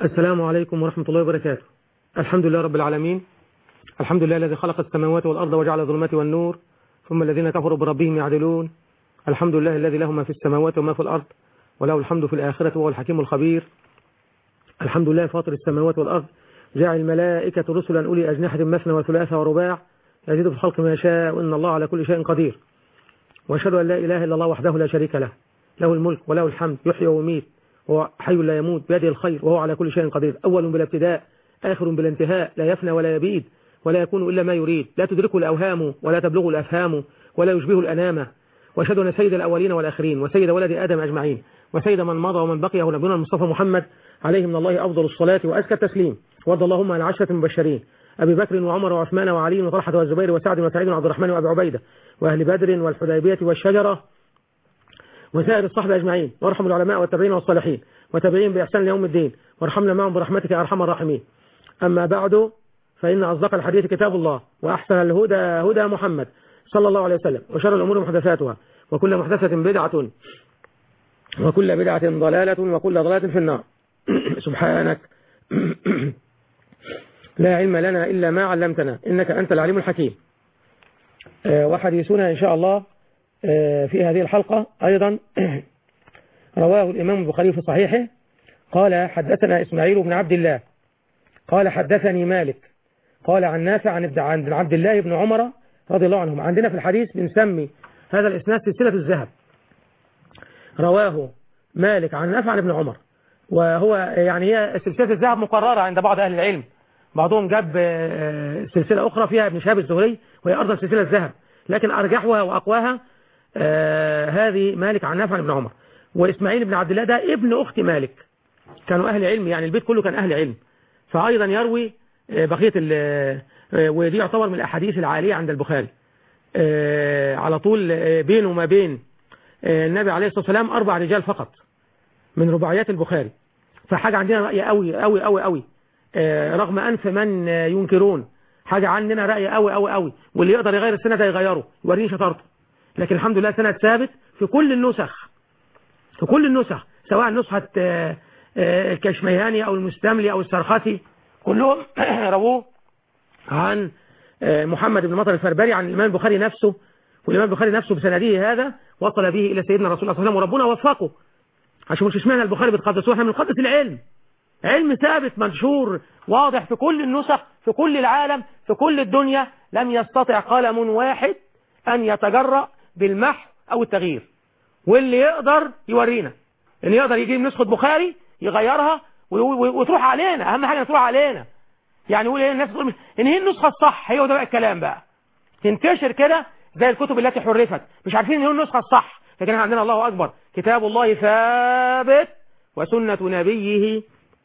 السلام عليكم ورحمة الله وبركاته الحمد لله رب العالمين الحمد لله الذي خلق السماوات والأرض وجعل الظلمات والنور ثم الذين كفروا بربهم يعدلون الحمد لله الذي له ما في السماوات وما في الأرض وله الحمد في الآخرة وهو الحكيم الخبير الحمد لله فاطر السماوات والأرض جعل الملائكة رسلا أولي أجنحة مثنى وثلاثة ورباع يزيد في الخلق ما يشاء وإن الله على كل شيء قدير وأشهد أن لا إله إلا الله وحده لا شريك له له الملك وله الحمد يحيي ويميت وهو حي لا يموت بيده الخير وهو على كل شيء قدير أول بلا ابتداء آخر بلا انتهاء لا يفنى ولا يبيد ولا يكون إلا ما يريد لا تدركه الأوهام ولا تبلغه الأفهام ولا يشبه الأنامة وأشهد أن سيد الأولين والآخرين وسيد ولد آدم أجمعين وسيد من مضى ومن بقي هو نبينا المصطفى محمد عليه من الله أفضل الصلاة وأزكى التسليم وارض اللهم عن عشرة المبشرين أبي بكر وعمر وعثمان وعلي وطلحة والزبير وسعد وسعيد وعبد الرحمن وأبي عبيدة وأهل بدر والحديبية والشجرة وسائر الصحبة أجمعين وارحم العلماء والتابعين والصالحين وتابعين بإحسان ليوم الدين وارحمنا معهم برحمتك يا أرحم الراحمين أما بعد فإن أصدق الحديث كتاب الله وأحسن الهدى هدى محمد صلى الله عليه وسلم وشر الأمور محدثاتها وكل محدثة بدعة وكل بدعة ضلالة وكل ضلالة في النار سبحانك لا علم لنا إلا ما علمتنا إنك أنت العليم الحكيم وحديثنا إن شاء الله في هذه الحلقة أيضا رواه الإمام البخاري في صحيحه قال حدثنا إسماعيل بن عبد الله قال حدثني مالك قال عن نافع عن عبد الله بن عمر رضي الله عنهم عندنا في الحديث بنسمي هذا الإسناد سلسلة الذهب رواه مالك عن نافع عن ابن عمر وهو يعني هي سلسلة الذهب مقررة عند بعض أهل العلم بعضهم جاب سلسلة أخرى فيها ابن شهاب الزهري وهي أرض سلسلة الذهب لكن أرجحها وأقواها آه هذه مالك عن نافع عن ابن عمر وإسماعيل بن عبد الله ده ابن أخت مالك كانوا أهل علم يعني البيت كله كان أهل علم فأيضا يروي آه بقية آه ودي يعتبر من الأحاديث العالية عند البخاري على طول بينه وما بين النبي عليه الصلاة والسلام أربع رجال فقط من رباعيات البخاري فحاجة عندنا رأي قوي قوي قوي قوي رغم أنف من ينكرون حاجة عندنا رأي قوي قوي قوي واللي يقدر يغير السنة ده يغيره يوريني شطارته لكن الحمد لله سند ثابت في كل النسخ في كل النسخ سواء نسخة الكشميهاني أو المستملي أو السرخسي كلهم رووه عن محمد بن مطر الفربري عن الإمام البخاري نفسه والإمام البخاري نفسه بسنده هذا وصل به إلى سيدنا رسول الله صلى الله عليه وسلم وربنا وفقه عشان مش اشمعنى البخاري بتقدسوه احنا بنقدس العلم علم ثابت منشور واضح في كل النسخ في كل العالم في كل الدنيا لم يستطع قلم واحد أن يتجرأ بالمحو أو التغيير واللي يقدر يورينا اللي يقدر يجيب نسخة بخاري يغيرها وتروح علينا أهم حاجة تروح علينا يعني يقول ايه الناس تقول ان هي النسخة الصح هي ده بقى الكلام بقى تنتشر كده زي الكتب التي حرفت مش عارفين ان هي النسخة الصح لكن احنا عندنا الله أكبر كتاب الله ثابت وسنة نبيه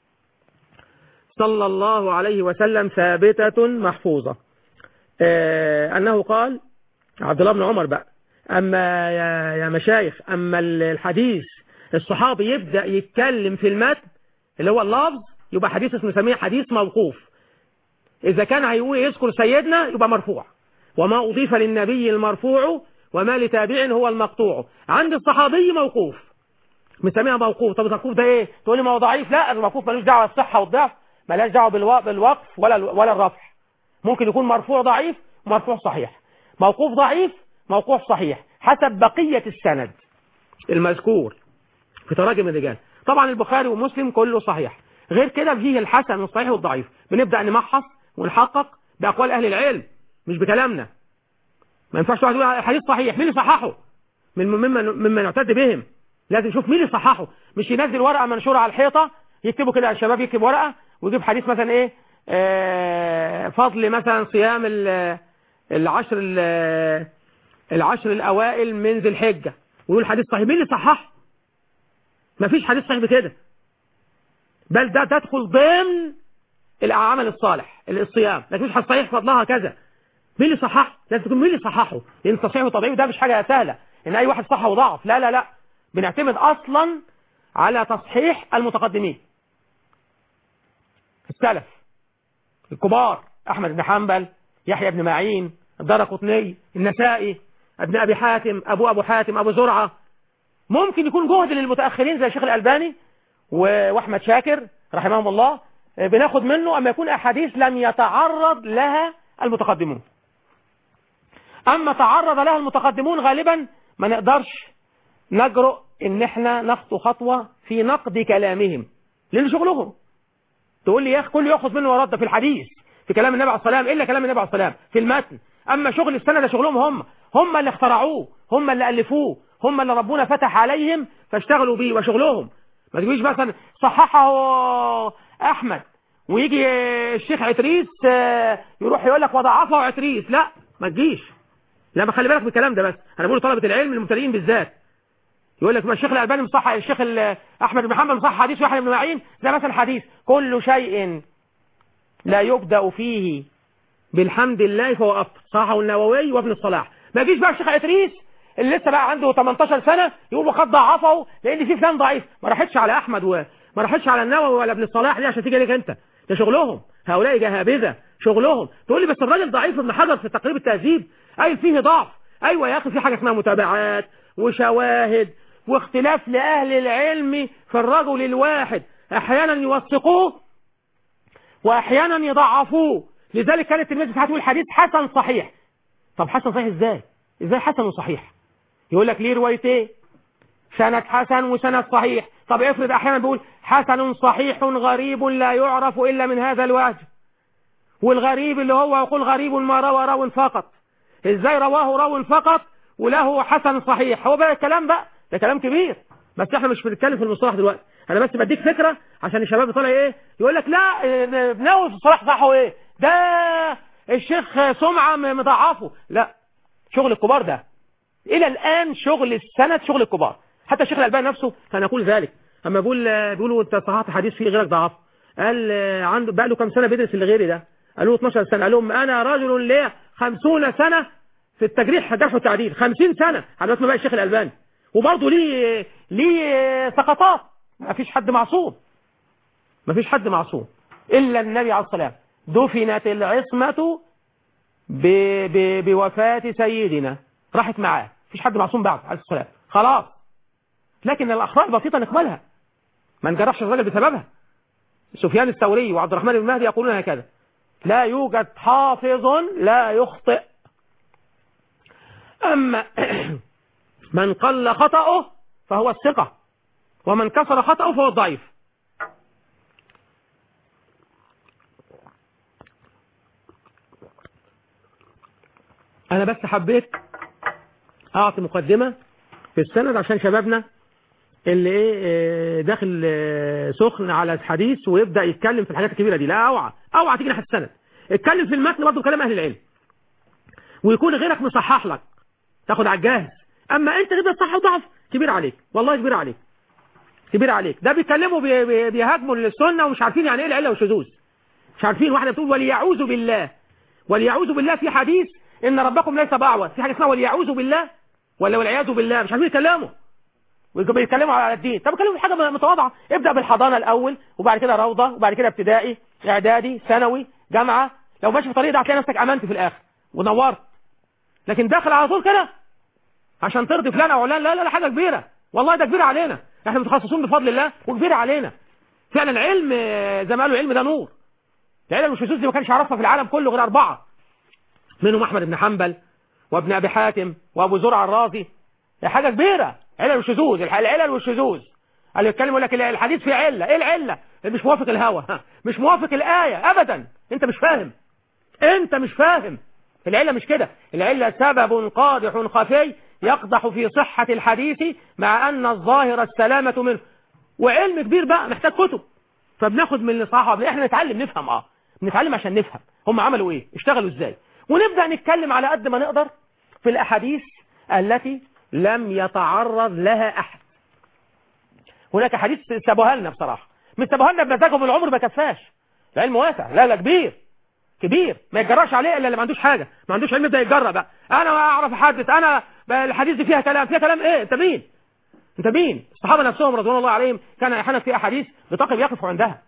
صلى الله عليه وسلم ثابتة محفوظة اه أنه قال عبد الله بن عمر بقى أما يا, يا مشايخ أما الحديث الصحابي يبدأ يتكلم في المتن اللي هو اللفظ يبقى حديث اسمه نسميه حديث موقوف إذا كان هيقول يذكر سيدنا يبقى مرفوع وما أضيف للنبي المرفوع وما لتابع هو المقطوع عند الصحابي موقوف مسميها موقوف طب الموقوف ده ايه تقول لي ما هو ضعيف لا الموقوف ملوش دعوه بالصحه والضعف ملهاش دعوه بالوقف ولا ولا الرفع ممكن يكون مرفوع ضعيف مرفوع صحيح موقوف ضعيف موقوف صحيح حسب بقية السند المذكور في تراجم الرجال طبعا البخاري ومسلم كله صحيح غير كده فيه الحسن والصحيح والضعيف بنبدأ نمحص ونحقق بأقوال أهل العلم مش بكلامنا ما ينفعش واحد يقول حديث صحيح مين اللي صححه من ممن ممن يعتد بهم لازم نشوف مين اللي صححه مش ينزل ورقة منشورة على الحيطة يكتبوا كده الشباب يكتب ورقة ويجيب حديث مثلا ايه آه فضل مثلا صيام العشر العشر الأوائل من ذي الحجة ويقول حديث صحيح مين اللي صححه ما فيش حديث صحيح بكده بل ده تدخل ضمن العمل الصالح الصيام لكن مش صحيح فضلها كذا مين اللي صححه لازم تكون مين اللي صححه لان التصحيح والتضعيف ده مش حاجة سهلة ان اي واحد صح وضعف لا لا لا بنعتمد اصلا على تصحيح المتقدمين السلف الكبار احمد بن حنبل يحيى بن معين الدار قطني النسائي ابن ابي حاتم ابو ابو حاتم ابو زرعة ممكن يكون جهد للمتأخرين زي الشيخ الألباني واحمد شاكر رحمهم الله بناخد منه أما يكون أحاديث لم يتعرض لها المتقدمون أما تعرض لها المتقدمون غالبا ما نقدرش نجرؤ ان احنا نخطو خطوة في نقد كلامهم لان شغلهم تقول لي يا اخي كل ياخذ منه ورد في الحديث في كلام النبي عليه الصلاه الا كلام النبي عليه الصلاه في المتن اما شغل السنه ده شغلهم هم هم اللي اخترعوه هم اللي الفوه هم اللي ربنا فتح عليهم فاشتغلوا بيه وشغلهم ما تجيش مثلا صححه احمد ويجي الشيخ عتريس يروح يقول لك وضعفه عتريس لا ما تجيش لا ما خلي بالك من الكلام ده بس انا بقول طلبه العلم المبتدئين بالذات يقول لك ما الشيخ الألباني مصح الشيخ أحمد بن محمد مصح حديث واحد بن معين ده مثلا حديث كل شيء لا يبدأ فيه بالحمد لله فهو أفضل صححه النووي وابن الصلاح ما يجيش بقى الشيخ إدريس اللي لسه بقى عنده 18 سنة يقول وقد ضعفه لأن في فلان ضعيف ما راحتش على أحمد وما راحتش على النووي ولا ابن الصلاح دي عشان تيجي لك أنت ده شغلهم هؤلاء جهابذة شغلهم تقول لي بس الراجل ضعيف ابن حجر في تقريب التهذيب أي فيه ضعف أيوة يا أخي في حاجة اسمها متابعات وشواهد واختلاف لأهل العلم في الرجل الواحد أحيانا يوثقوه وأحيانا يضعفوه لذلك كانت التلميذ ساعات يقول حديث حسن صحيح طب حسن صحيح ازاي ازاي حسن وصحيح يقول لك ليه روايتين سند حسن وسند صحيح طب افرض احيانا بيقول حسن صحيح غريب لا يعرف الا من هذا الوجه والغريب اللي هو يقول غريب ما روى راو فقط ازاي رواه راو فقط وله حسن صحيح هو بقى الكلام بقى ده كلام كبير بس احنا مش بنتكلم في المصطلح دلوقتي انا بس بديك فكرة عشان الشباب طالع ايه يقول لك لا ناوي في الصلاح صحه ايه ده الشيخ سمعة مضاعفه لا شغل الكبار ده الى الان شغل السند شغل الكبار حتى الشيخ الالباني نفسه كان يقول ذلك اما بيقول بيقولوا انت صححت حديث فيه غيرك ضعف قال عنده بقى له كام سنه بيدرس اللي غيري ده قالوا 12 سنه قال لهم انا رجل ليه 50 سنه في التجريح جرح والتعديل 50 سنه على ما بقى الشيخ الالباني وبرضه ليه ليه سقطات ما فيش حد معصوم ما فيش حد معصوم إلا النبي عليه الصلاة دفنت العصمة ب... ب... بوفاة سيدنا راحت معاه فيش حد معصوم بعد عليه الصلاة خلاص لكن الأخطاء البسيطة نقبلها ما نجرحش الراجل بسببها سفيان الثوري وعبد الرحمن بن مهدي يقولون هكذا لا يوجد حافظ لا يخطئ أما من قل خطأه فهو الثقة ومن كسر خطأه فهو الضعيف أنا بس حبيت أعطي مقدمة في السند عشان شبابنا اللي ايه داخل سخن على الحديث ويبدأ يتكلم في الحاجات الكبيرة دي لا اوعى اوعى تيجي ناحية السند اتكلم في المتن برضه كلام أهل العلم ويكون غيرك مصحح لك تاخد على الجاهز اما انت تبدا صح وضعف كبير عليك والله كبير عليك كبير عليك ده بيتكلموا بي بي بيهاجموا السنه ومش عارفين يعني ايه العله والشذوذ مش عارفين واحده بتقول وليعوذ بالله وليعوذ بالله في حديث ان ربكم ليس باعور في حاجه اسمها وليعوذ بالله ولا والعياذ بالله مش عارفين يتكلموا بيتكلموا على الدين طب اتكلموا في حاجه متواضعه ابدا بالحضانه الاول وبعد كده روضه وبعد كده ابتدائي اعدادي ثانوي جامعه لو ماشي في الطريق ده هتلاقي نفسك امنت في الاخر ونورت لكن داخل على طول كده عشان ترضي فلان او علان لا لا لا حاجه كبيره والله ده كبير علينا احنا متخصصون بفضل الله وكبير علينا فعلا العلم زي ما قالوا العلم ده نور العلم والشذوذ دي ما كانش يعرفها في العالم كله غير اربعه منهم احمد بن حنبل وابن ابي حاتم وابو زرع الرازي حاجه كبيره علل والشذوذ العلل والشذوذ اللي يتكلم يقول لك الحديث فيه عله ايه العله مش موافق الهوى مش موافق الايه ابدا انت مش فاهم انت مش فاهم العله مش كده العله سبب قادح خفي يقدح في صحة الحديث مع أن الظاهر السلامة منه وعلم كبير بقى محتاج كتب فبناخد من اللي صحابه احنا نتعلم نفهم اه نتعلم عشان نفهم هم عملوا ايه اشتغلوا ازاي ونبدأ نتكلم على قد ما نقدر في الأحاديث التي لم يتعرض لها أحد هناك حديث سابوها لنا بصراحة مش سابوها لنا بمزاجهم العمر ما كفاش العلم واسع لا لا كبير كبير ما يتجراش عليه الا اللي ما عندوش حاجه ما عندوش علم يبدا يتجرى بقى انا اعرف احدث انا الحديث دي فيها كلام فيها كلام ايه انت مين انت مين الصحابه نفسهم رضوان الله عليهم كان احيانا في احاديث بتقف يقفوا عندها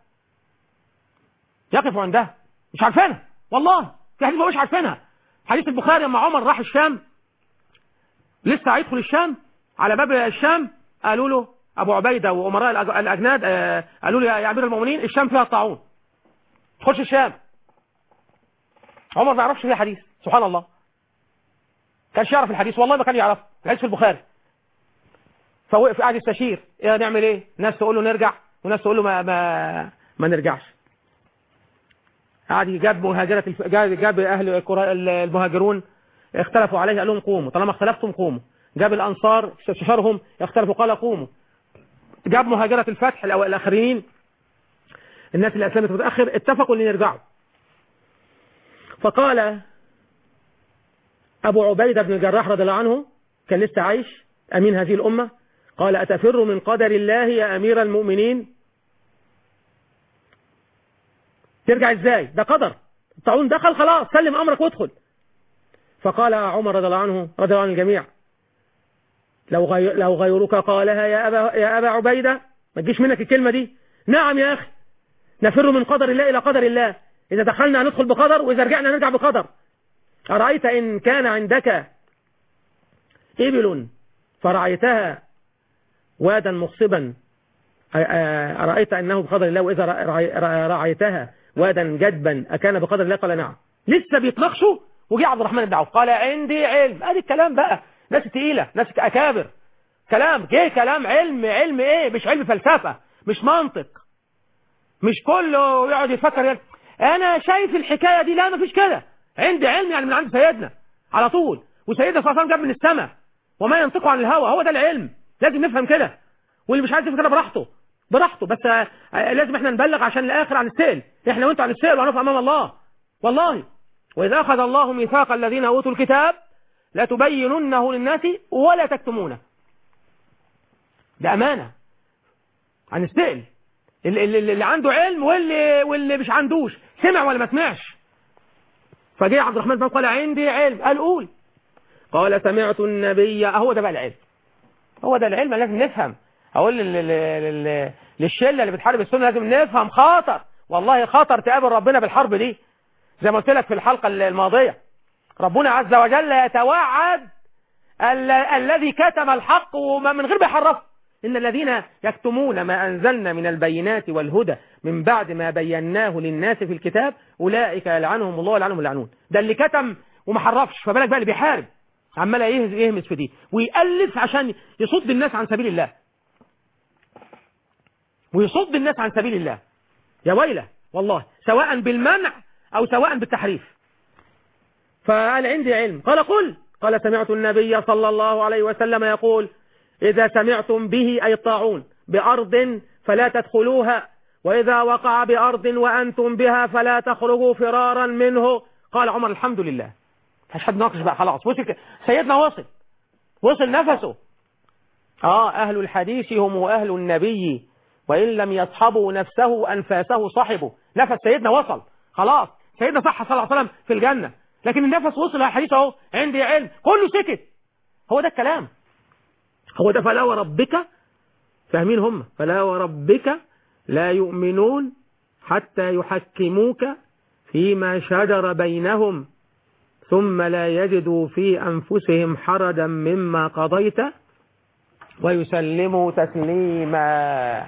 يقفوا عندها مش عارفينها والله في حديث مش عارفينها حديث البخاري لما عمر راح الشام لسه هيدخل الشام على باب الشام قالوا له ابو عبيده وامراء الأج- الاجناد آه، قالوا له يا يا امير المؤمنين الشام فيها الطاعون تخش الشام عمر ما يعرفش فيها حديث سبحان الله كانش يعرف الحديث والله ما كان يعرفه الحديث في البخاري فوقف قاعد يستشير ايه نعمل ايه ناس تقول له نرجع وناس تقول له ما ما ما نرجعش قعد جاب مهاجرة الف... جاب, جاب اهل القرى- المهاجرون اختلفوا عليه قال لهم قوموا طالما اختلفتم قوموا جاب الانصار استشارهم اختلفوا قال قوموا جاب مهاجرة الفتح الأو- الاخرين الناس اللي اسلمت متاخر اتفقوا ان يرجعوا فقال ابو عبيده بن الجراح رضي الله عنه كان لسه عايش امين هذه الامه قال اتفر من قدر الله يا امير المؤمنين ترجع ازاي ده قدر الطاعون دخل خلاص سلم امرك وادخل فقال عمر رضي الله عنه رضي الله عن الجميع لو غير لو غيرك قالها يا ابا يا ابا عبيده ما تجيش منك الكلمه دي نعم يا اخي نفر من قدر الله الى قدر الله اذا دخلنا ندخل بقدر واذا رجعنا نرجع بقدر ارايت ان كان عندك ابل فرعيتها وادا مخصبا أرأيت أنه بقدر الله وإذا رعي- رعي- رعيتها وادا جدبا أكان بقدر الله قال نعم لسه بيتناقشوا وجي عبد الرحمن بن عوف قال عندي علم ادي الكلام بقى ناس تقيلة ناس أكابر كلام جه كلام علم علم ايه مش علم فلسفة مش منطق مش كله يقعد يفكر يعني انا شايف الحكاية دي لا مفيش كده عندي علم يعني من عند سيدنا على طول وسيدنا صلى الله عليه وسلم جاب من السماء وما ينطق عن الهوى هو ده العلم لازم نفهم كده واللي مش عايز يفهم كده براحته براحته بس آه، آه، لازم احنا نبلغ عشان الاخر عن السئل احنا وانتوا عن السئل وهنقف امام الله والله واذا اخذ الله ميثاق الذين اوتوا الكتاب لا تبيننه للناس ولا تكتمونه ده امانه عن السئل اللي, اللي, اللي عنده علم واللي واللي مش عندوش سمع ولا ما سمعش فجاء عبد الرحمن بن عوف قال عندي علم قال قول قال سمعت النبي هو ده بقى العلم هو ده العلم لازم نفهم اقول لل- لل- لل- للشله اللي بتحارب السنه لازم نفهم خطر والله خطر تقابل ربنا بالحرب دي زي ما قلت لك في الحلقه الماضيه ربنا عز وجل يتوعد ال- الذي كتم الحق وما من غير ما يحرفه إن الذين يكتمون ما أنزلنا من البينات والهدى من بعد ما بيناه للناس في الكتاب أولئك يلعنهم الله يلعنهم اللعنون ده اللي كتم وما حرفش فبالك بقى اللي بيحارب عمال يهز- يهمس في دي ويألف عشان يصد الناس عن سبيل الله ويصد الناس عن سبيل الله يا ويله والله سواء بالمنع أو سواء بالتحريف فقال عندي علم قال قل قال سمعت النبي صلى الله عليه وسلم يقول إذا سمعتم به أي الطاعون بأرض فلا تدخلوها وإذا وقع بأرض وأنتم بها فلا تخرجوا فرارا منه قال عمر الحمد لله مش حد ناقش بقى خلاص وصل ك- سيدنا وصل وصل نفسه آه أهل الحديث هم أهل النبي وإن لم يصحبوا نفسه أنفاسه صحبوا نفس سيدنا وصل خلاص سيدنا صح صلى الله عليه وسلم في الجنة لكن النفس وصل الحديث اهو عندي علم كله سكت هو ده الكلام هو ده فلا وربك فاهمين هم فلا وربك لا يؤمنون حتى يحكموك فيما شجر بينهم ثم لا يجدوا في أنفسهم حرجا مما قضيت ويسلموا تسليما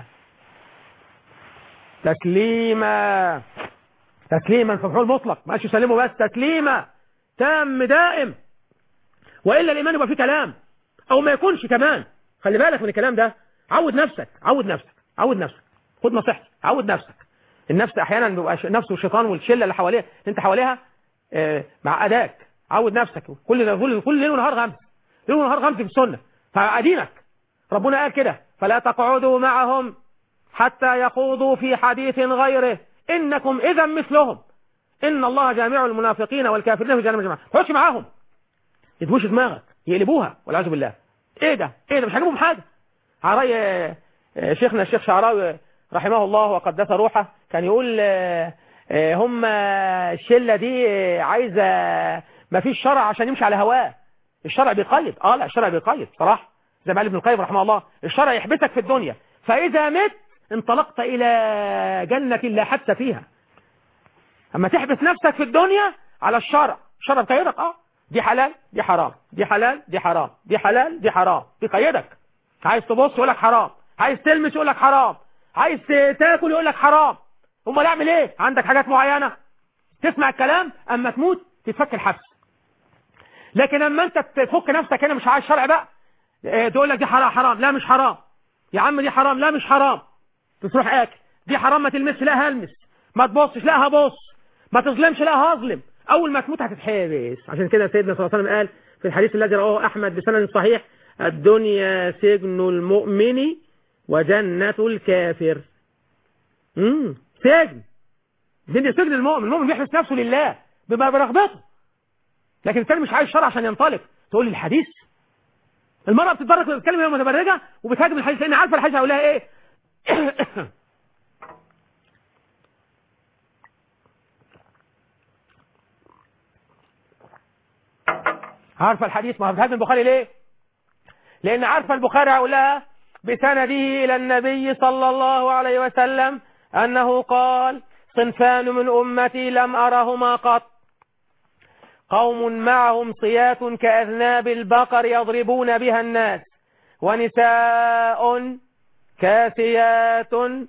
تسليما تسليما في مفعول مطلق ما قالش يسلموا بس تسليما تام دائم وإلا الإيمان يبقى فيه كلام أو ما يكونش كمان خلي بالك من الكلام ده عود نفسك عود نفسك عود نفسك خد نصيحتي عود نفسك النفس أحيانا بيبقى ش- نفس والشيطان والشلة اللي حواليها اللي أنت حواليها آه، مع أداك عود نفسك كل كل كل ليل ونهار غمس ليل ونهار غمس في السنة فأدينك ربنا قال كده فلا تقعدوا معهم حتى يخوضوا في حديث غيره إنكم إذا مثلهم إن الله جامع المنافقين والكافرين في جهنم جميعا ما تقعدش معاهم يدوش دماغك يقلبوها والعياذ بالله ايه ده ايه ده مش هجيبهم حاجه على راي آه، آه، شيخنا الشيخ شعراوي رحمه الله وقدس روحه كان يقول آه، آه، هم الشله دي آه، عايزه ما فيش شرع عشان يمشي على هواه الشرع بيقيد اه لا الشرع بيقيد صراحه زي ما قال ابن القيم رحمه الله الشرع يحبسك في الدنيا فاذا مت انطلقت الى جنه لا حبس فيها اما تحبس نفسك في الدنيا على الشرع الشرع بيقيدك اه دي حلال دي حرام دي حلال دي حرام دي حلال دي حرام بيقيدك عايز تبص يقول لك حرام عايز تلمس يقول لك حرام عايز تاكل يقول لك حرام امال اعمل ايه عندك حاجات معينة تسمع الكلام اما تموت تتفك الحبس لكن اما انت تفك نفسك هنا مش عايز شرع بقى إيه، تقول لك دي حرام حرام لا مش حرام يا عم دي حرام لا مش حرام تروح اكل دي حرام ما تلمسش لا هلمس ما تبصش لا هبص ما تظلمش لا هظلم اول ما تموت هتتحبس عشان كده سيدنا صلى الله عليه وسلم قال في الحديث الذي رواه احمد بسند صحيح الدنيا سجن المؤمن وجنة الكافر امم سجن الدنيا سجن المؤمن المؤمن بيحبس نفسه لله بما برغبته لكن الثاني مش عايز شرع عشان ينطلق تقول لي الحديث المرأة بتتبرك وبتتكلم وهي متبرجة وبتهاجم الحديث لان عارفة الحديث هيقول لها ايه عارفة الحديث ما هو بتهاجم البخاري ليه لان عارفة البخاري هيقول لها بسنده الى النبي صلى الله عليه وسلم انه قال صنفان من امتي لم ارهما قط قوم معهم صيات كأذناب البقر يضربون بها الناس ونساء كاسيات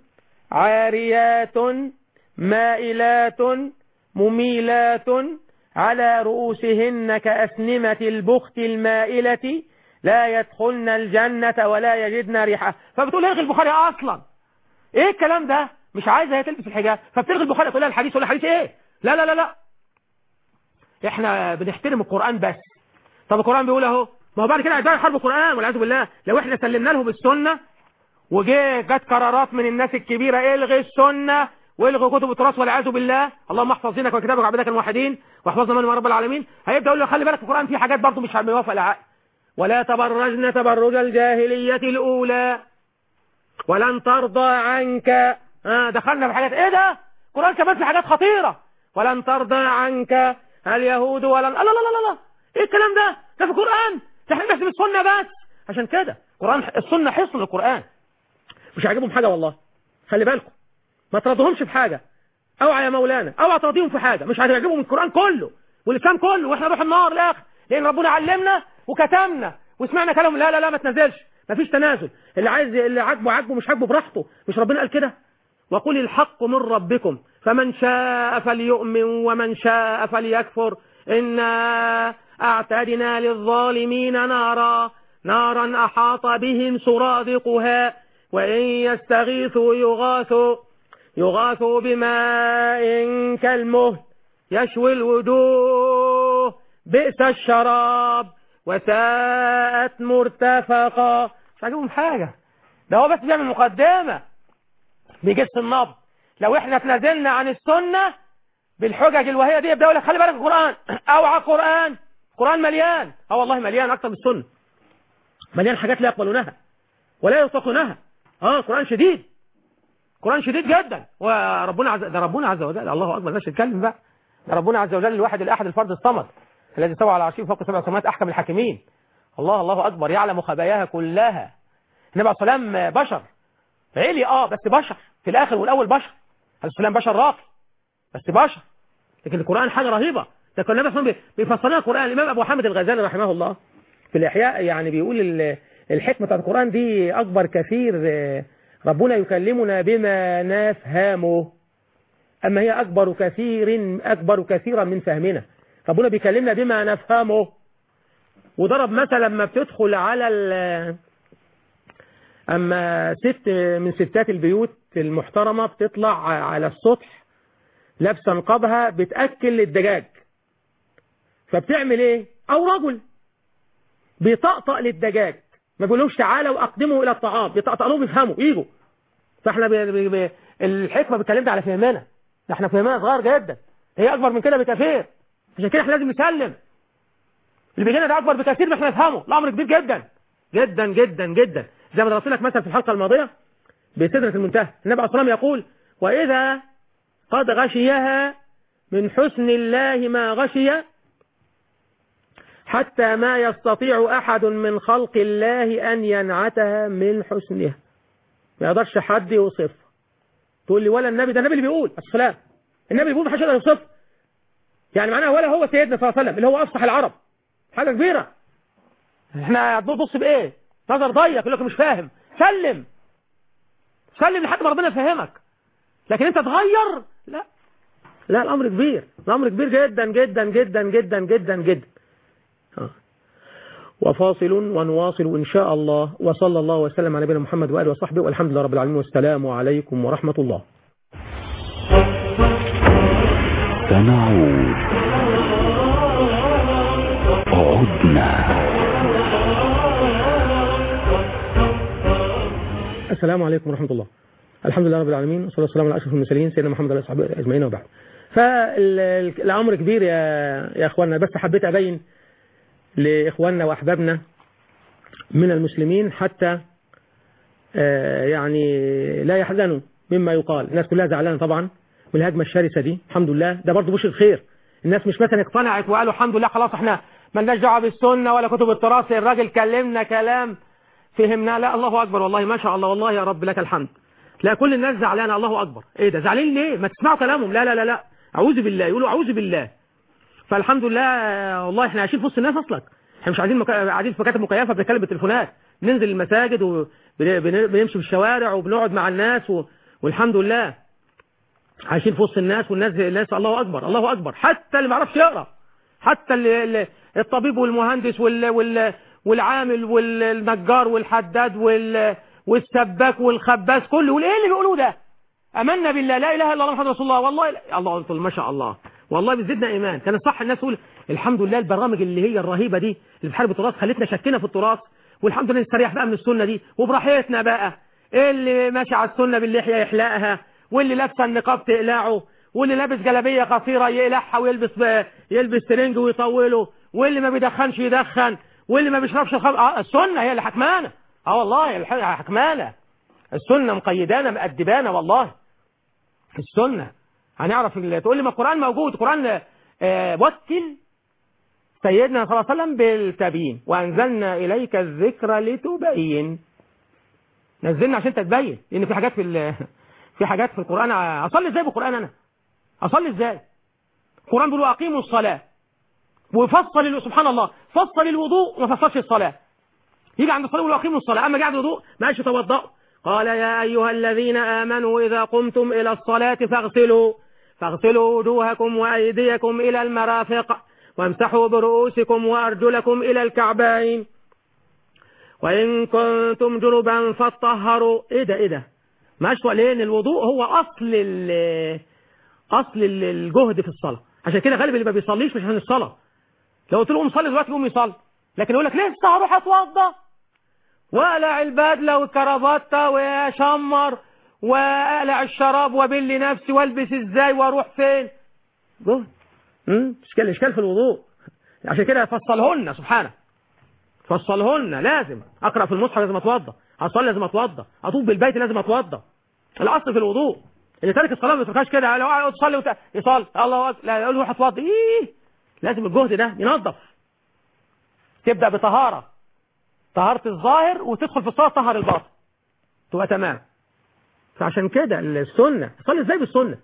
عاريات مائلات مميلات على رؤوسهن كأسنمة البخت المائلة لا يدخلن الجنة ولا يجدن ريحها فبتقول الغي البخاري أصلا ايه الكلام ده مش عايزة هي تلبس الحجاب فبتلغي البخاري تقول لها الحديث ولا الحديث ايه لا لا لا لا احنا بنحترم القرآن بس طب القرآن بيقول اهو ما هو بعد كده هيبقى حرب القرآن والعياذ بالله لو احنا سلمنا له بالسنة وجه جت قرارات من الناس الكبيرة الغي السنة والغي كتب التراث والعياذ بالله اللهم احفظ دينك وكتابك وعبادك الموحدين واحفظنا من رب العالمين هيبدا يقول له خلي بالك القرآن فيه حاجات برضه مش موافق العقل ولا تبرجن تبرج الجاهلية الأولى ولن ترضى عنك آه دخلنا في حاجات ايه ده القرآن كمان في حاجات خطيرة ولن ترضى عنك اليهود ولا لا لا لا لا ايه الكلام ده ده في القرآن ده احنا بس بالسنة بس عشان كده القرآن السنة حصن القرآن مش عاجبهم حاجة والله خلي بالكم ما ترضهمش في حاجة اوعى يا مولانا اوعى ترضيهم في حاجة مش هتعجبهم القرآن كله والإسلام كله واحنا نروح النار الاخر لان ربنا علمنا وكتمنا وسمعنا كلام لا لا لا ما تنزلش ما فيش تنازل اللي عايز اللي عاجبه عاجبه مش عاجبه براحته مش ربنا قال كده وقل الحق من ربكم فمن شاء فليؤمن ومن شاء فليكفر إنا أعتدنا للظالمين نارا نارا أحاط بهم سرادقها وإن يستغيثوا يغاثوا يغاثوا بماء كالمهل يشوي الوجوه بئس الشراب وساءت مرتفقا مش عاجبهم حاجة ده هو بس بيعمل مقدمة بيجس النبض لو احنا تنازلنا عن السنة بالحجج الوهية دي يبدأ يقول لك خلي بالك القرآن اوعى القرآن القرآن مليان اه والله مليان اكتر من السنة مليان حاجات لا يقبلونها ولا يطلقونها اه قرآن شديد قرآن شديد جدا وربنا عز ده ربنا عز وجل الله اكبر مش نتكلم بقى ده ربنا عز وجل الواحد الاحد الفرد الصمد الذي استوى على عرشه فوق سبع سماوات احكم الحاكمين الله الله اكبر يعلم خباياها كلها النبي عليه السلام بشر علي اه بس بشر في الاخر والاول بشر عليه السلام بشر راقي بس بشر لكن القرآن حاجة رهيبة ده كان النبي صلى بيفسر لنا القرآن الإمام أبو حامد الغزالي رحمه الله في الإحياء يعني بيقول الحكمة بتاعت القرآن دي أكبر كثير ربنا يكلمنا بما نفهمه أما هي أكبر كثير أكبر كثيرا من فهمنا ربنا بيكلمنا بما نفهمه وضرب مثلا لما بتدخل على أما ست من ستات البيوت المحترمة بتطلع على السطح لابسه نقابها بتأكل الدجاج فبتعمل ايه او رجل بيطقطق للدجاج ما بيقولوش تعالوا اقدموا الى الطعام بيطقطق لهم يفهموا يجوا فاحنا بي بي بي الحكمه بتكلمنا على فهمنا احنا فهمنا صغير جدا هي اكبر من كده بكثير عشان كده احنا لازم نسلم اللي بيجينا ده اكبر بكثير ما احنا نفهمه الامر كبير جدا جدا جدا جدا زي ما درست لك مثلا في الحلقه الماضيه بسدره المنتهى النبي عليه الصلاه والسلام يقول واذا قد غشيها من حسن الله ما غشي حتى ما يستطيع أحد من خلق الله أن ينعتها من حسنها ما يقدرش حد يوصف تقول لي ولا النبي ده النبي اللي بيقول السلام النبي اللي بيقول ما حدش يقدر يوصف يعني معناها ولا هو سيدنا صلى الله عليه وسلم اللي هو أفصح العرب حاجة كبيرة احنا بنبص بإيه نظر ضيق يقول لك مش فاهم سلم سلم لحد ما ربنا يفهمك لكن انت تغير لا لا الامر كبير الامر كبير جدا جدا جدا جدا جدا جدا آه. وفاصل ونواصل إن شاء الله وصلى الله وسلم على نبينا محمد وآله وصحبه والحمد لله رب العالمين والسلام عليكم ورحمة الله سنعود عدنا السلام عليكم ورحمة الله الحمد لله رب العالمين والصلاة والسلام على أشرف المرسلين سيدنا محمد عليه وصحبه أجمعين وبعد فالأمر كبير يا يا إخواننا بس حبيت أبين لإخواننا وأحبابنا من المسلمين حتى يعني لا يحزنوا مما يقال الناس كلها زعلانة طبعا من الهجمة الشرسة دي الحمد لله ده برضه بشر خير الناس مش مثلا اقتنعت وقالوا الحمد لله خلاص احنا مالناش دعوه بالسنة ولا كتب التراث الراجل كلمنا كلام فهمنا لا الله أكبر والله ما شاء الله والله يا رب لك الحمد لا كل الناس زعلانة الله أكبر ايه ده زعلانين ليه ما تسمعوا كلامهم لا لا لا لا أعوذ بالله يقولوا أعوذ بالله فالحمد لله والله احنا عايشين في وسط الناس اصلا احنا مش قاعدين مك... قاعدين في مكاتب مكيفه بنتكلم بالتليفونات ننزل المساجد وبنمشي في الشوارع وبنقعد مع الناس و... والحمد لله عايشين في وسط الناس والناس الناس الله اكبر الله اكبر حتى اللي ما يعرفش يقرا حتى اللي... الطبيب والمهندس وال... وال... والعامل والنجار والحداد وال... والسباك والخباز كله يقول ايه اللي بيقولوه ده امنا بالله لا اله الا الله محمد رسول الله والله لا. الله قلت ما شاء الله والله بيزيدنا ايمان كان صح الناس تقول الحمد لله البرامج اللي هي الرهيبه دي اللي بتحارب التراث خلتنا شكينا في التراث والحمد لله نستريح بقى من السنه دي وبراحتنا بقى اللي ماشي على السنه باللحيه يحلقها واللي لابسه النقاب تقلعه واللي لابس جلابيه قصيره يقلعها ويلبس ب... يلبس سرنج ويطوله واللي ما بيدخنش يدخن واللي ما بيشربش الخمر آه السنه هي اللي حكمانه اه والله هي حكمانه السنه مقيدانا مأدبانا والله السنه هنعرف تقول لي ما القرآن موجود القرآن آه وكل سيدنا صلى الله عليه وسلم بالتبيين وأنزلنا إليك الذكر لتبين نزلنا عشان تتبين لأن في حاجات في في حاجات في القرآن أصلي إزاي بالقرآن أنا أصلي إزاي القرآن بيقول أقيموا الصلاة وفصل سبحان الله فصل الوضوء وما فصلش الصلاة يجي عند الصلاة يقول أقيموا الصلاة أما جاء عند الوضوء ما قالش توضأوا قال يا أيها الذين آمنوا إذا قمتم إلى الصلاة فاغسلوا فاغسلوا وجوهكم وأيديكم إلى المرافق وامسحوا برؤوسكم وأرجلكم إلى الكعبين وإن كنتم جنبا فاطهروا إيه ده إيه ده ماشي لأن الوضوء هو أصل ال أصل الجهد في الصلاة عشان كده غالب اللي ما بيصليش مش عشان الصلاة لو قلت له قوم صلي دلوقتي يقوم يصلي لكن يقول لك لسه هروح اتوضى وأقلع البدلة والكرافته واشمر واقلع الشراب وابل نفسي والبس ازاي واروح فين جهد امم اشكال اشكال في الوضوء عشان كده فصلهن سبحانه فصلهن لازم اقرا في المصحف لازم اتوضى اصلي لازم اتوضى اطوف بالبيت لازم اتوضى الاصل في الوضوء اللي تارك الصلاه ما يتركهاش كده لو قاعد تصلي وت... يصلي الله أكبر لا يقول روح اتوضى ايه لازم الجهد ده ينظف تبدا بطهاره طهاره الظاهر وتدخل في الصلاه طهر الباطن تبقى تمام فعشان كده السنة صلي ازاي بالسنة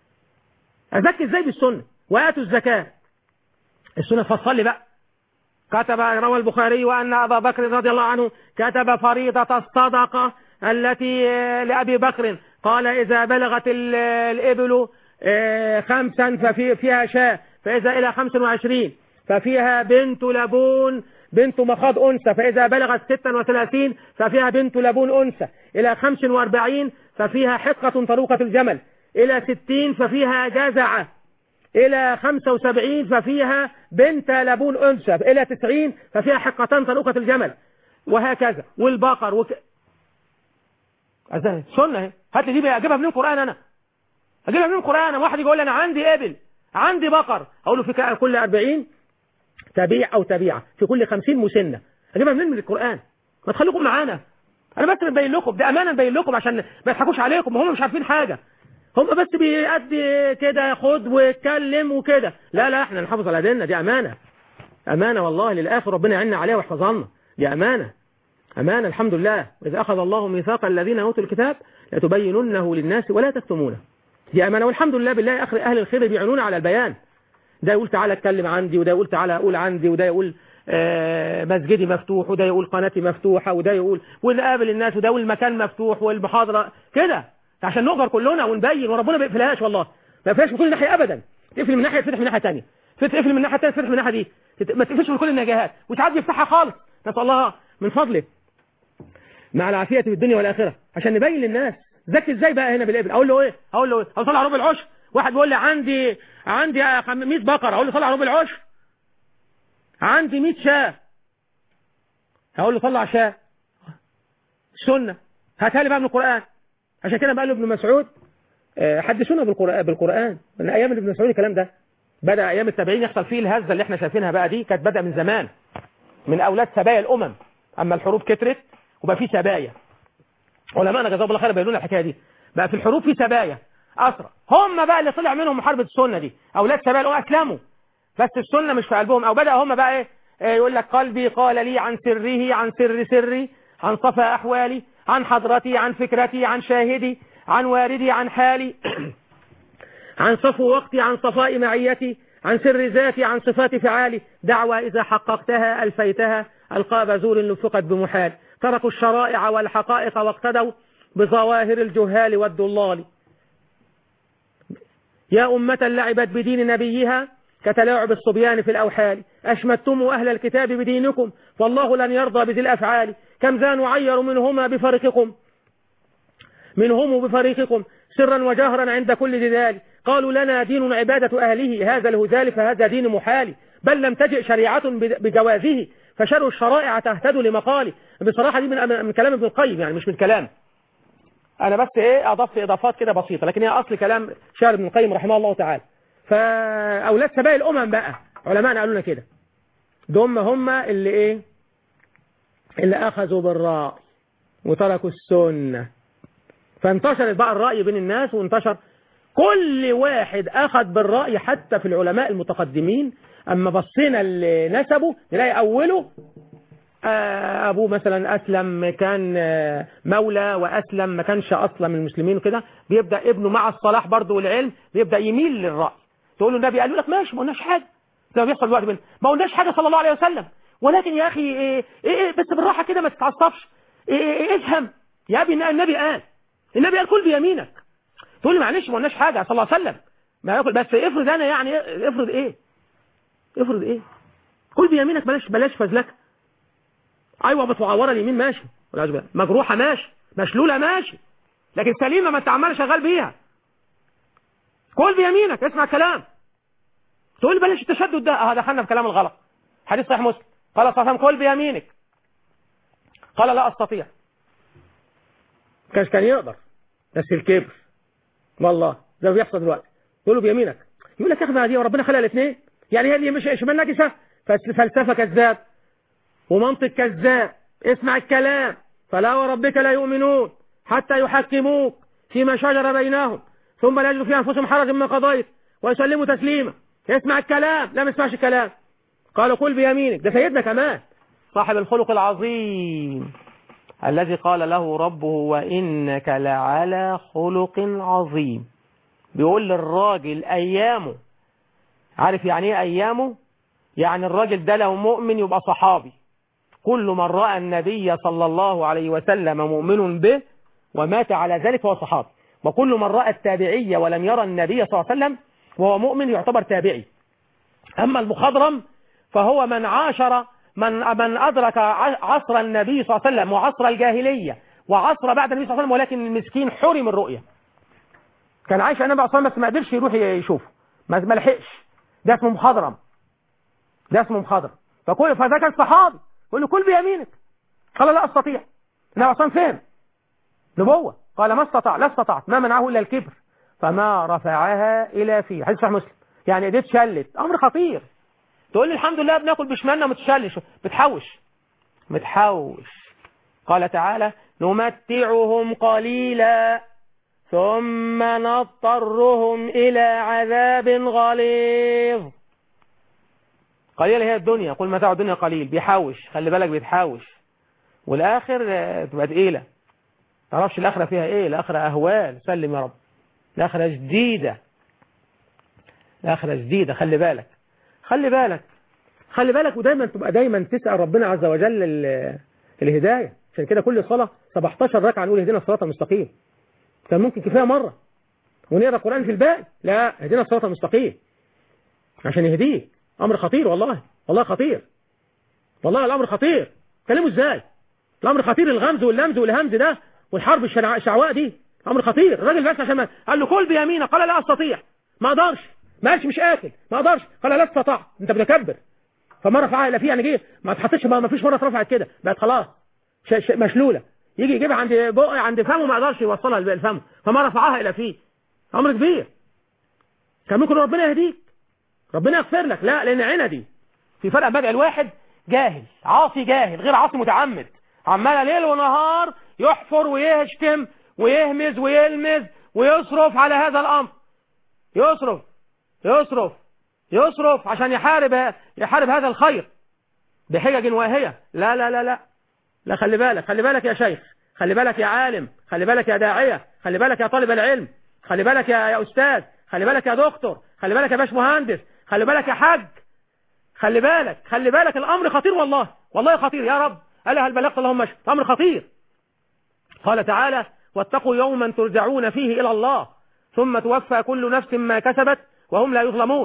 أزكي ازاي بالسنة وآتوا الزكاة السنة فصلي بقى كتب روى البخاري وأن أبا بكر رضي الله عنه كتب فريضة الصدقة التي لأبي بكر قال إذا بلغت الإبل خمسا ففي فيها شاة فإذا إلى خمس وعشرين ففيها بنت لبون بنت مخاض أنثى فإذا بلغت ستا وثلاثين ففيها بنت لبون أنثى إلى خمس واربعين ففيها حقة طروقة الجمل إلى ستين ففيها جزعة إلى خمسة وسبعين ففيها بنت لبون أنثى إلى تسعين ففيها حقتان طروقة الجمل وهكذا والبقر وك... أزاي سنة هات لي دي أجيبها من القرآن أنا أجيبها من القرآن واحد يقول لي أنا عندي إبل عندي بقر أقول له في كل أربعين تبيع أو تبيعة في كل خمسين مسنة أجيبها منين من القرآن ما تخليكم معانا أنا بس ببين لكم ده أمانة نبين لكم عشان ما يضحكوش عليكم هم مش عارفين حاجة هم بس بيأدي كده ياخد ويتكلم وكده لا لا احنا نحافظ على ديننا دي أمانة أمانة والله للآخر ربنا يعيننا عليها ويحفظنا دي أمانة أمانة الحمد لله وإذا أخذ الله ميثاق الذين أوتوا الكتاب لتبيننه للناس ولا تكتمونه دي أمانة والحمد لله بالله أهل الخير بيعينونا على البيان ده يقول تعالى اتكلم عندي وده يقول تعالى اقول عندي وده يقول آه، مسجدي مفتوح وده يقول قناتي مفتوحة وده يقول ونقابل الناس وده يقول المكان مفتوح والمحاضرة كده عشان نقدر كلنا ونبين وربنا ما يقفلهاش والله ما يقفلهاش من كل ناحية أبدا تقفل من ناحية تفتح من ناحية تانية تقفل من ناحية تانية تفتح من ناحية دي ما تقفلش من كل النجاهات وساعات بيفتحها خالص نسأل الله من فضله مع العافية في الدنيا والآخرة عشان نبين للناس ذكي ازاي بقى هنا بالابل اقول له ايه اقول له ايه اقول طلع ربع العشر واحد بيقول لي عندي عندي 100 بقره اقول له طلع ربع العشر عندي 100 شاه هقول له طلع شاه سنه هاتها لي بقى من القران عشان كده بقى له ابن مسعود آه، حدثونا بالقران بالقران من ايام ابن مسعود الكلام ده بدا ايام التابعين يحصل فيه الهزه اللي احنا شايفينها بقى دي كانت بدا من زمان من اولاد سبايا الامم اما الحروب كترت وبقى في سبايا علماءنا جزاهم الله خير بيقولوا لنا الحكايه دي بقى في الحروب في سبايا اسرى هم بقى اللي طلع منهم محاربه السنه دي اولاد سبايا الامم اسلموا بس السنه مش في قلبهم او بدا هم بقى ايه إيه يقول لك قلبي قال لي عن سره عن سر سري عن صفا احوالي عن حضرتي عن فكرتي عن شاهدي عن واردي عن حالي عن صفو وقتي عن صفاء معيتي عن سر ذاتي عن صفات فعالي دعوة إذا حققتها ألفيتها ألقاب زور لفقت بمحال تركوا الشرائع والحقائق واقتدوا بظواهر الجهال والضلال يا أمة لعبت بدين نبيها كتلاعب الصبيان في الأوحال أشمتم أهل الكتاب بدينكم والله لن يرضى بذي الأفعال كم ذا نعير منهما بفرقكم منهم بفريقكم سرا وجهرا عند كل جدال قالوا لنا دين عبادة أهله هذا الهذال فهذا دين محال بل لم تجئ شريعة بجوازه فشروا الشرائع تهتدوا لمقالي بصراحة دي من, من كلام ابن القيم يعني مش من كلام أنا بس إيه أضفت إضافات كده بسيطة لكن هي أصل كلام شاعر ابن القيم رحمه الله تعالى فأولاد سبايا الأمم بقى علماءنا قالوا لنا كده دم هم اللي إيه اللي أخذوا بالرأي وتركوا السنة فانتشرت بقى الرأي بين الناس وانتشر كل واحد أخذ بالرأي حتى في العلماء المتقدمين أما بصينا لنسبه نلاقي أوله آه، أبوه مثلا أسلم كان آه، مولى وأسلم ما كانش أصلا من المسلمين وكده بيبدأ ابنه مع الصلاح برضه والعلم بيبدأ يميل للرأي تقول له النبي قال له لك ماشي ما قلناش حاجة زي ما بيحصل دلوقتي بينا ما قلناش حاجة صلى الله عليه وسلم ولكن يا أخي إيه إيه إيه بس بالراحة كده ما تتعصبش إيه إيه إيه افهم يا ابني النبي قال النبي قال كل بيمينك تقول لي معلش ما قلناش حاجة صلى الله عليه وسلم ما ياكل بس افرض انا يعني افرض ايه افرض ايه كل بيمينك بلاش بلاش فزلك ايوه متعوره اليمين ماشي ولا بالله مجروحه ماشي مشلوله ماشي لكن سليمه ما انت عمال شغال بيها كل بيمينك اسمع كلام تقول لي بلاش التشدد ده اه دخلنا في كلام الغلط حديث صحيح مسلم قال صلى الله عليه وسلم كل بيمينك قال لا استطيع كان كان يقدر بس الكبر والله زي ما بيحصل دلوقتي تقول له بيمينك يقول لك يا اخي ما دي وربنا خلق الاثنين يعني هي اللي مش شمال نجسه فلسفه كذاب ومنطق كذاب اسمع الكلام فلا وربك لا يؤمنون حتى يحكموك فيما شجر بينهم ثم لا يجدوا في انفسهم حرج مما قضيت ويسلموا تسليما اسمع الكلام لا ما اسمعش الكلام قالوا قل بيمينك ده سيدنا كمان صاحب الخلق العظيم الذي قال له ربه وإنك لعلى خلق عظيم بيقول للراجل أيامه عارف يعني ايه أيامه يعني الراجل ده لو مؤمن يبقى صحابي كل من رأى النبي صلى الله عليه وسلم مؤمن به ومات على ذلك فهو صحابي وكل من رأى التابعية ولم يرى النبي صلى الله عليه وسلم وهو مؤمن يعتبر تابعي أما المخضرم فهو من عاشر من من أدرك عصر النبي صلى الله عليه وسلم وعصر الجاهلية وعصر بعد النبي صلى الله عليه وسلم ولكن المسكين حرم الرؤية كان عايش النبي صلى الله عليه وسلم بس ما قدرش يروح يشوفه ما ما لحقش ده اسمه مخضرم ده اسمه مخضرم فكل فده كان صحابي يقول له كل بيمينك قال لا استطيع النبي صلى الله عليه وسلم فين نبوة قال ما استطاع لا استطعت ما منعه الا الكبر فما رفعها الى فيه حديث صحيح مسلم يعني ايديه اتشلت امر خطير تقول لي الحمد لله بناكل بشمالنا ومتشلش بتحوش متحوش قال تعالى نمتعهم قليلا ثم نضطرهم إلى عذاب غليظ قليل هي الدنيا قل متاع الدنيا قليل بيحوش خلي بالك بيتحوش والآخر تبقى تقيلة تعرفش الآخرة فيها إيه الآخرة أهوال سلم يا رب الآخرة جديدة الآخرة جديدة خلي بالك خلي بالك خلي بالك ودايما تبقى دايما تسأل ربنا عز وجل ال- الهداية عشان كده كل صلاة 17 ركعة نقول اهدنا الصراط المستقيم كان ممكن كفاية مرة ونقرا القرآن في الباقي لا اهدنا الصراط المستقيم عشان يهديك أمر خطير والله والله خطير والله الأمر خطير كلمه ازاي الأمر خطير الغمز واللمز والهمز ده والحرب الشنع- الشعواء دي أمر خطير الراجل بس عشان ما قال له كل بيمينه قال لا أستطيع ما أقدرش ما قالش مش آكل ما أقدرش قال لا استطاع أنت متكبر فمرة رفعها إلى فيه يعني جه ما تحطش ما ما فيش مرة اترفعت كده بقت خلاص ش- ش- مشلولة يجي يجيبها عند بق عند فمه ما يقدرش يوصلها لفمه فما رفعها إلى فيه أمر كبير كان ممكن ربنا يهديك ربنا يغفر لك لا لأن عندي في فرق بدع الواحد جاهل عاصي جاهل غير عاصي متعمد عمال ليل ونهار يحفر ويشتم ويهمز ويلمز ويصرف على هذا الأمر يصرف يصرف يصرف عشان يحارب يحارب هذا الخير بحجج واهية لا لا لا لا لا خلي بالك خلي بالك يا شيخ خلي بالك يا عالم خلي بالك يا داعية خلي بالك يا طالب العلم خلي بالك يا, يا أستاذ خلي بالك يا دكتور خلي بالك يا باش مهندس خلي بالك يا حاج خلي بالك خلي بالك الأمر خطير والله والله خطير يا رب ألا هل بلغت اللهم اشهد الأمر خطير قال تعالى واتقوا يوما ترجعون فيه إلى الله ثم توفى كل نفس ما كسبت وهم لا يظلمون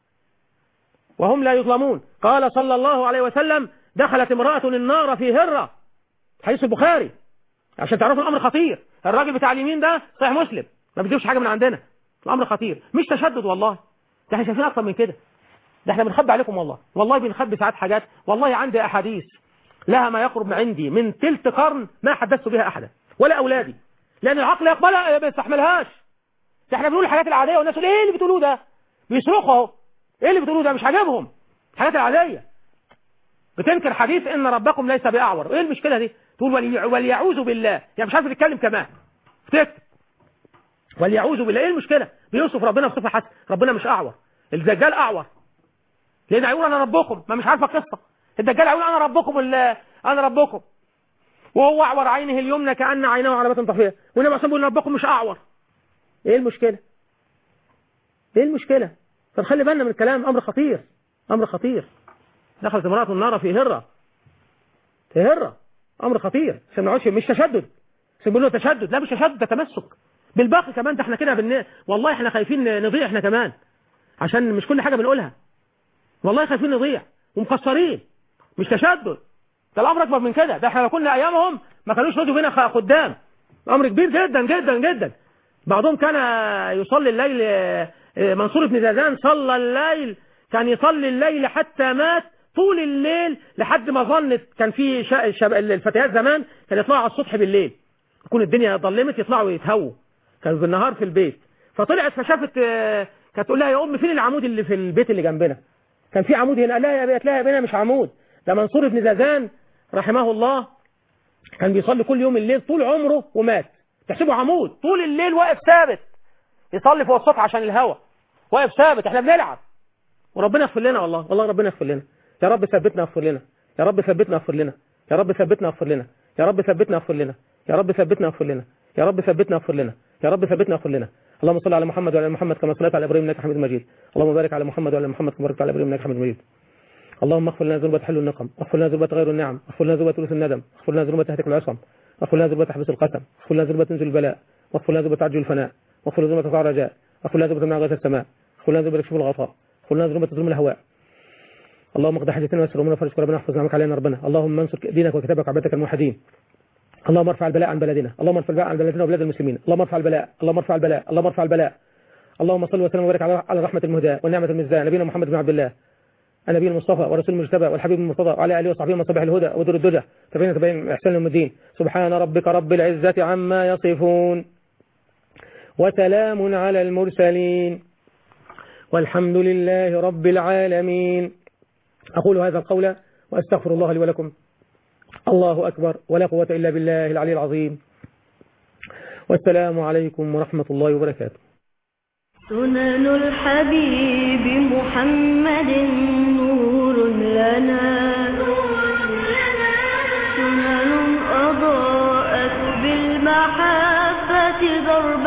وهم لا يظلمون قال صلى الله عليه وسلم دخلت امرأة النار في هرة حديث البخاري عشان تعرفوا الأمر خطير الراجل بتاع اليمين ده صحيح مسلم ما بيجيبش حاجة من عندنا الأمر خطير مش تشدد والله ده احنا شايفين أكتر من كده ده احنا بنخبي عليكم والله والله بنخبي ساعات حاجات والله عندي أحاديث لها ما يقرب من عندي من تلت قرن ما حدثت بها أحدا ولا أولادي لأن العقل يقبلها ما يستحملهاش ده احنا بنقول الحاجات العادية والناس يقول ايه اللي بتقولوه ده بيصرخوا اهو ايه اللي بتقولوه ده مش عاجبهم الحاجات العادية بتنكر حديث ان ربكم ليس بأعور ايه المشكلة دي تقول ولي- وليعوذ بالله يعني مش عارف تتكلم كمان بتكتب وليعوذ بالله ايه المشكلة بيوصف ربنا بصفة حسن ربنا مش أعور الدجال أعور لأن هيقول أنا ربكم ما مش عارفة القصة الدجال هيقول أنا ربكم ال- أنا ربكم وهو أعور عينه اليمنى كأن عينه علامة طفية والنبي صلى الله عليه وسلم بيقول ربكم مش أعور ايه المشكلة ايه المشكلة فنخلي بالنا من الكلام امر خطير امر خطير دخلت امرأة النار في هرة في هرة امر خطير عشان ما نقعدش مش تشدد عشان بيقول له تشدد لا مش تشدد ده تمسك بالباقي كمان ده احنا كده بن... والله احنا خايفين نضيع احنا كمان عشان مش كل حاجة بنقولها والله خايفين نضيع ومقصرين مش تشدد ده الامر اكبر من كده ده احنا لو كنا ايامهم ما كانوش رضوا بينا خ- خدام امر كبير جدا جدا جدا بعضهم كان يصلي الليل آه، منصور بن زازان صلى الليل كان يصلي الليل حتى مات طول الليل لحد ما ظنت كان في شا- شب... الفتيات زمان كان يطلعوا على الصبح بالليل تكون الدنيا ظلمت يطلعوا يتهووا كانوا بالنهار في البيت فطلعت فشافت آه، كانت تقول لها يا ام فين العمود اللي في البيت اللي جنبنا كان في عمود هنا قال لها يا بيت لها يا بينا مش عمود ده منصور بن زازان رحمه الله كان بيصلي كل يوم الليل طول عمره ومات تحسبه عمود طول الليل واقف ثابت يصلي فوق السطح عشان الهوا واقف ثابت احنا بنلعب وربنا يغفر لنا والله والله ربنا يغفر لنا يا رب ثبتنا واغفر لنا يا رب ثبتنا واغفر لنا يا رب ثبتنا واغفر لنا يا رب ثبتنا واغفر لنا يا رب ثبتنا واغفر لنا يا رب ثبتنا واغفر لنا يا رب ثبتنا واغفر لنا اللهم صل على محمد وعلى آل محمد كما صليت على ابراهيم انك حميد مجيد اللهم بارك على محمد وعلى آل محمد كما باركت على ابراهيم انك حميد مجيد اللهم اغفر لنا ذنوب حل النقم اغفر لنا ذنوب غير النعم اغفر لنا ذنوب ثلث الندم اغفر لنا ذنوب تهتك العصم اغفر لنا ذنوب تحبس القسم اغفر لنا ذنوب تنزل البلاء واغفر لنا ذنوب تعجل الفناء واغفر لنا ذنوب تقع الرجاء اغفر لنا ذنوب تمنع غاث السماء اغفر لنا ذنوب تكشف الغطاء اغفر لنا ذنوب تظلم الهواء اللهم اقضي حاجتنا ويسر امورنا فرج ربنا احفظ نعمك علينا ربنا اللهم انصر دينك وكتابك وعبادك الموحدين اللهم ارفع البلاء عن بلدنا اللهم ارفع البلاء عن بلدنا وبلاد المسلمين اللهم ارفع البلاء اللهم ارفع البلاء اللهم ارفع البلاء اللهم صل وسلم وبارك على على الرحمه المهداه والنعمه المزداه نبينا محمد بن عبد الله النبي المصطفى ورسول المجتبى والحبيب المرتضى وعلى اله وصحبه ومن صبح الهدى ودر الدجى تبين تبين احسان يوم الدين سبحان ربك رب العزه عما يصفون وسلام على المرسلين والحمد لله رب العالمين أقول هذا القول وأستغفر الله لي ولكم الله أكبر ولا قوة إلا بالله العلي العظيم والسلام عليكم ورحمة الله وبركاته سنن الحبيب محمد نور لنا سنن أضاءت بالمحبة درب